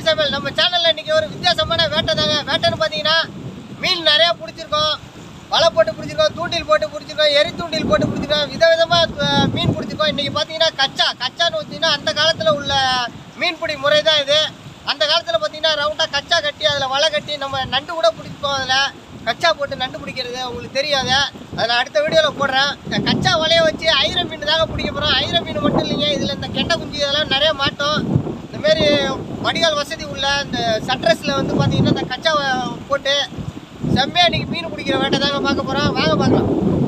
சமையல் நம்ம சேனல்ல இன்னைக்கு ஒரு வித்தியாசமான வேட்டை தாங்க வேட்டைன்னு பார்த்தீங்கன்னா மீன் நிறைய பிடிச்சிருக்கோம் வலை போட்டு பிடிச்சிருக்கோம் தூண்டில் போட்டு பிடிச்சிருக்கோம் எரி தூண்டில் போட்டு பிடிச்சிருக்கோம் விதவிதமாக மீன் பிடிச்சிருக்கோம் இன்னைக்கு பார்த்தீங்கன்னா கச்சா கச்சான்னு வச்சிங்கன்னா அந்த காலத்தில் உள்ள மீன்பிடி முறை தான் இது அந்த காலத்தில் பார்த்தீங்கன்னா ரவுண்டாக கச்சா கட்டி அதில் வலை கட்டி நம்ம நண்டு கூட பிடிச்சிப்போம் அதில் கச்சா போட்டு நண்டு பிடிக்கிறது உங்களுக்கு தெரியாது அதை நான் அடுத்த வீடியோவில் போடுறேன் இந்த கச்சா வலையை வச்சு ஐர மீன் தாங்க பிடிக்க போகிறோம் ஐர மீன் மட்டும் இல்லைங்க இதில் இந்த கெண்டை குஞ்சு இதெல்லாம் நிறைய மாட்டோம் இந்த மாதிரி வடிகால் வசதி உள்ள இந்த சட்ரஸில் வந்து பார்த்தீங்கன்னா இந்த கச்சா வ- போட்டு செம்மையாக இன்னைக்கு மீன் பிடிக்கிற வேட்டை தாங்க பார்க்க போகிறோம் வாங்க பார்க்கலாம்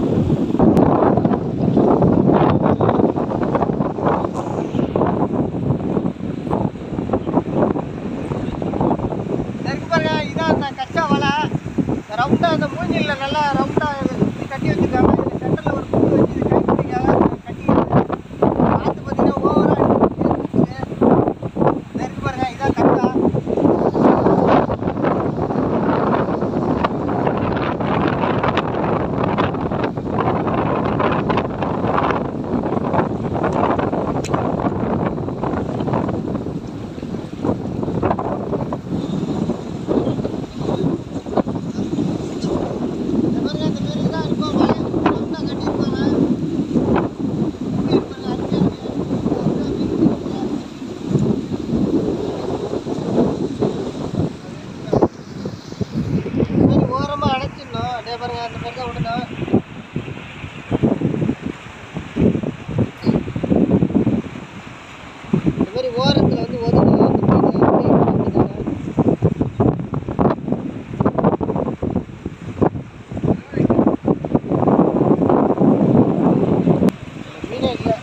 இங்க இருக்கு பாருங்க இதான் அந்த கச்சா வலை ரவுண்டா அந்த மூஞ்சில நல்லா ரவுண்டா சுத்தி கட்டி வச்சிருக்காங்க இந்த சென்டர்ல ஒரு புட்டு வச்சு இது கை பிடிக்காக கட்டி பார்த்து பார்த்தீங்கன்னா ஓவரா இருக்கு பாருங்க இதான் கச்சா இந்த பாருங்க இந்த மாதிரி தான் இருக்கும் வலை ரவுண்டா கட்டியிருப்பாங்க இங்க இருப்பாங்க அருமையா இருக்கு இந்த மாதிரி ஓரமா அடைச்சிடணும் அதே பாருங்க அந்த மாதிரி தான் விடணும் இந்த மாதிரி ஓரத்துல வந்து ஒதுக்கணும் அந்த மீனை அப்படியே விட்டுட்டாங்க. மீனே இல்லை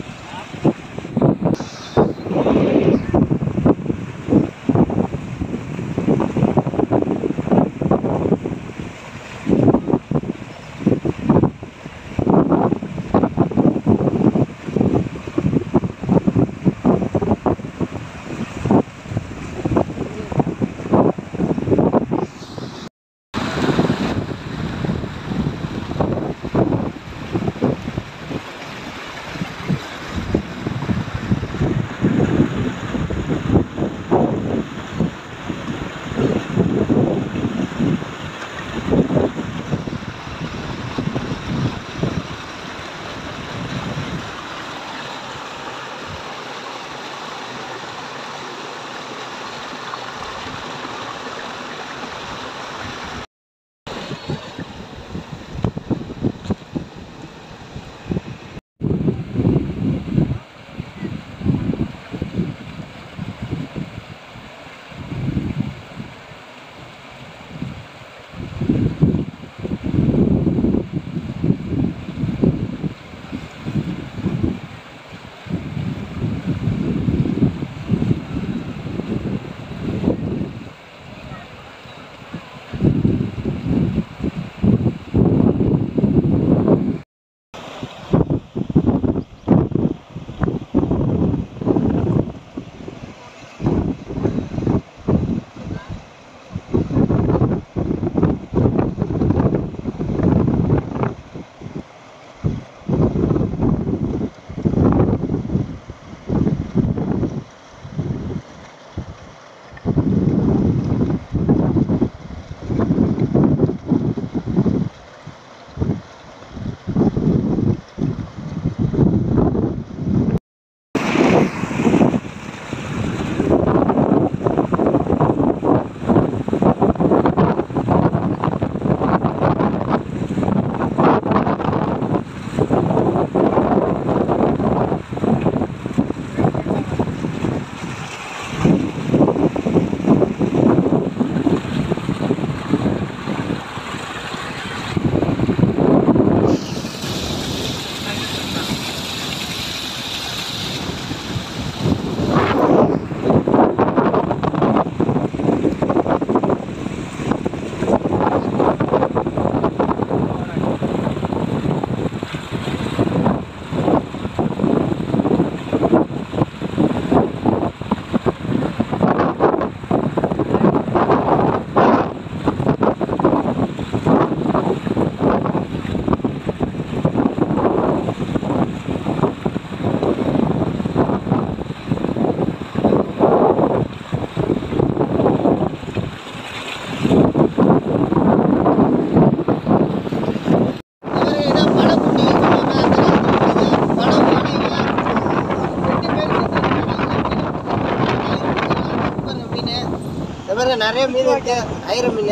நிறைய மீன் இருக்கு ஐர மீன்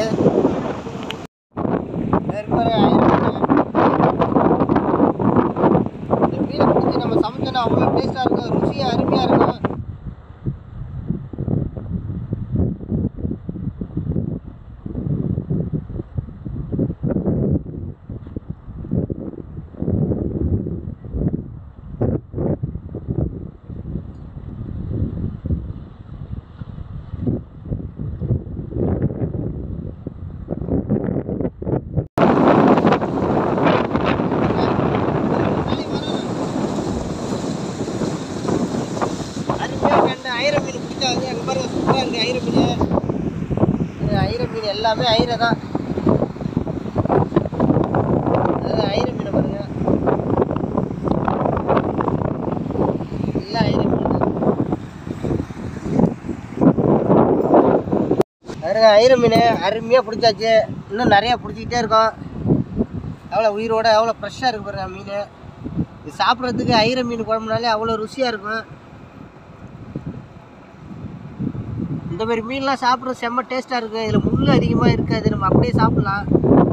இருக்கு பாருங்க, ஐர மீன். இந்த மீனை பிடிச்சி நம்ம சமைச்சோன்னா அவ்வளோ டேஸ்ட்டாக இருக்கும் ருசியாக அருமையாக இருக்கும் அருமையாக கண்டு ஐர மீன் பிடிச்சா வந்து அங்கே பாருங்க சூப்பராக இருக்குது ஐர மீன் இது ஐர மீன் எல்லாமே ஐர தான் அதாவது ஐர மீனை பாருங்க எல்லாம் ஐர மீன் தான் பாருங்க ஐர மீன் அருமையாக பிடிச்சாச்சு இன்னும் நிறையா பிடிச்சிக்கிட்டே இருக்கோம் எவ்வளோ உயிரோட எவ்வளோ ஃப்ரெஷ்ஷாக இருக்கு பாருங்க மீன் இது சாப்பிட்றதுக்கு ஐர மீன் குழம்புனாலே அவ்வளோ ருசியாக இருக்கும் இந்த மாதிரி மீன்லாம் சாப்பிட்றது செம்ம டேஸ்ட்டாக இருக்குது இதில் முள் அதிகமாக இருக்காது நம்ம அப்படியே சாப்பிட்லாம்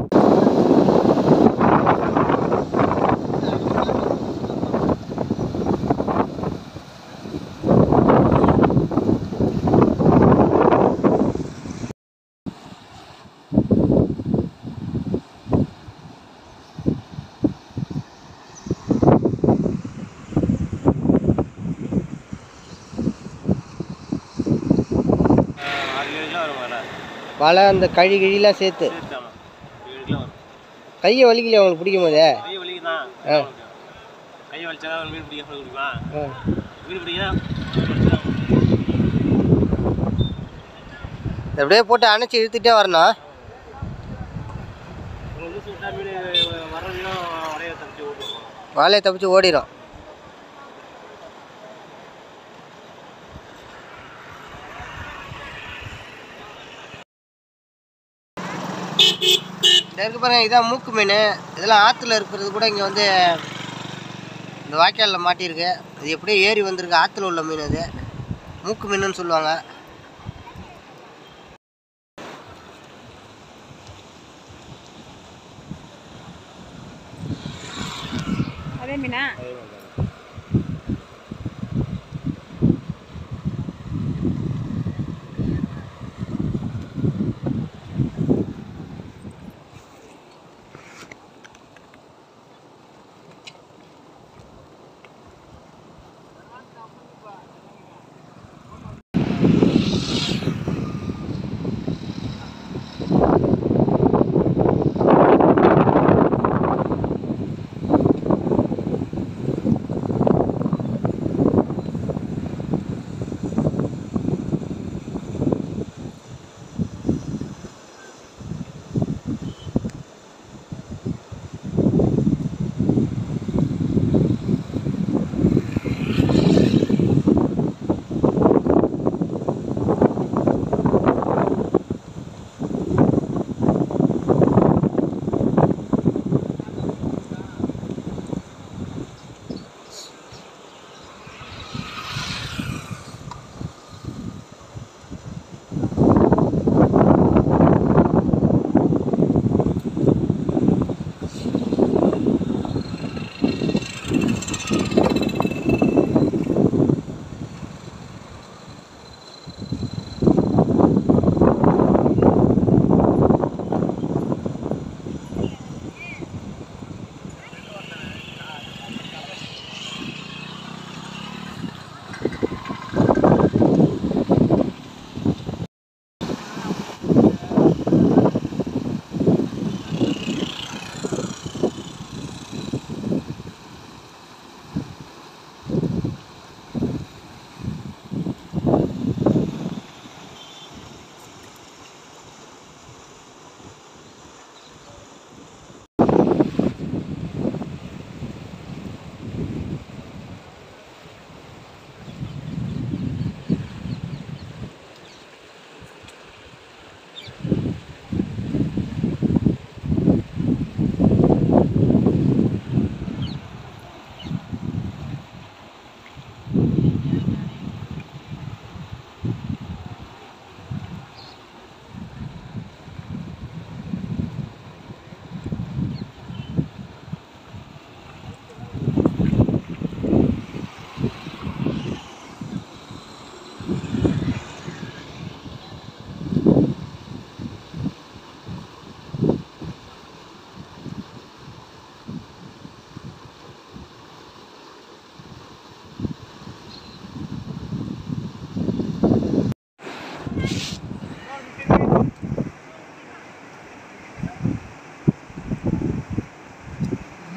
ஆறு கிலோலாம் வரும் வலை வலை அந்த கழி கிழிலாம் சேர்த்து சேர்த்து ஆமாம் ஏழு கிலோ வரும் கையை வலிக்கலையா உங்களுக்கு பிடிக்கும் போதே கை வலிக்கு தான் ஆ. கை வலிச்சா தான் மீன் பிடிக்க சொல்லி கொடுக்கலாம் ஆ. மீன் பிடிக்க இதை அப்படியே போட்டு அணைச்சி இழுத்துட்டே வரணும் உங்களுக்கு லூசு விட்டா மீன் வர மீனும் வலையை தப்பிச்சு ஓட்டுவோம் வாழையை தப்பிச்சு ஓடிடும் இந்த இருக்கு பாருங்க இதான் மூக்கு மீன் இதெல்லாம் ஆற்றுல இருக்கிறது கூட இங்கே வந்து இந்த வாய்க்காலில் மாட்டியிருக்கு இது எப்படியோ ஏறி வந்திருக்கு ஆற்றுல உள்ள மீன் இது மூக்கு மீனுன்னு சொல்லுவாங்க அதே மீனா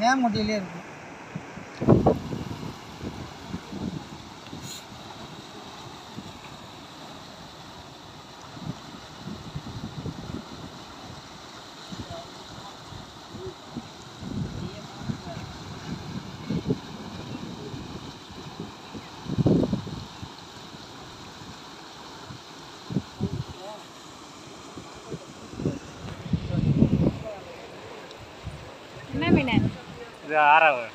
மேமுட்டியிலே இருக்கு என்ன மீன் இது ஆறாவது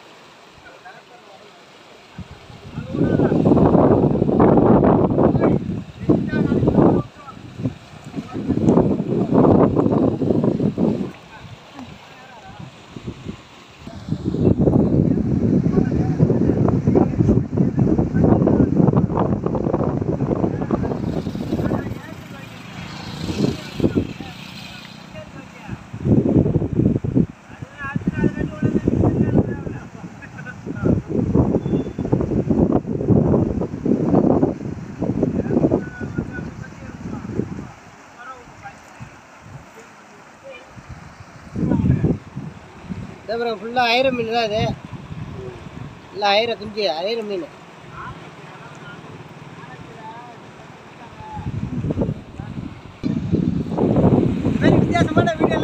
அப்புறம் ஃபுல்லாக ஐர மீன் தான் அது இல்லை ஐர குஞ்சு ஐர மீன் இது மாதிரி வித்தியாசமான வீடியோ